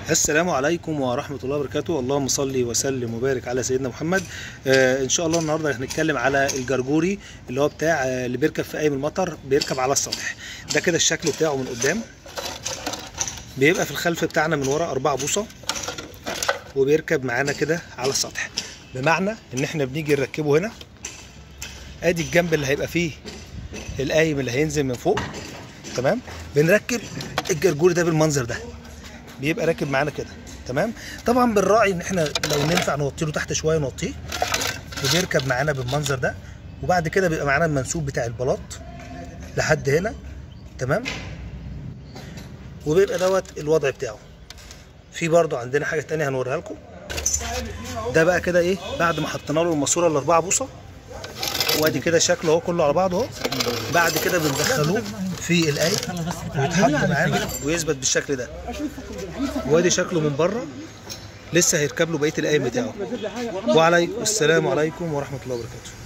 السلام عليكم ورحمة الله وبركاته اللهم صل وسلم وبارك على سيدنا محمد آه ان شاء الله النهارده هنتكلم على الجرجوري اللي هو بتاع آه اللي بيركب في قايم المطر بيركب على السطح ده كده الشكل بتاعه من قدام بيبقى في الخلف بتاعنا من ورا أربعة بوصة وبيركب معانا كده على السطح بمعنى ان احنا بنيجي نركبه هنا ادي الجنب اللي هيبقى فيه القايم اللي هينزل من فوق تمام بنركب الجرجوري ده بالمنظر ده بيبقى راكب معانا كده تمام طبعا بنراعي ان احنا لو ننفع نوطي له تحت شويه نوطيه وبيركب معانا بالمنظر ده وبعد كده بيبقى معانا المنسوب بتاع البلاط لحد هنا تمام وبيبقى دوت الوضع بتاعه في برضو عندنا حاجه تانية هنوريها لكم ده بقى كده ايه بعد ما حطينا له الماسوره الاربعه بوصه وادي كده شكله اهو كله على بعضه اهو بعد كده بندخلوه في القايم ويتحط معانا ويثبت بالشكل ده وادي شكله من بره لسه هيركب له بقيه القايم بتاعه وعليكم السلام عليكم ورحمه الله وبركاته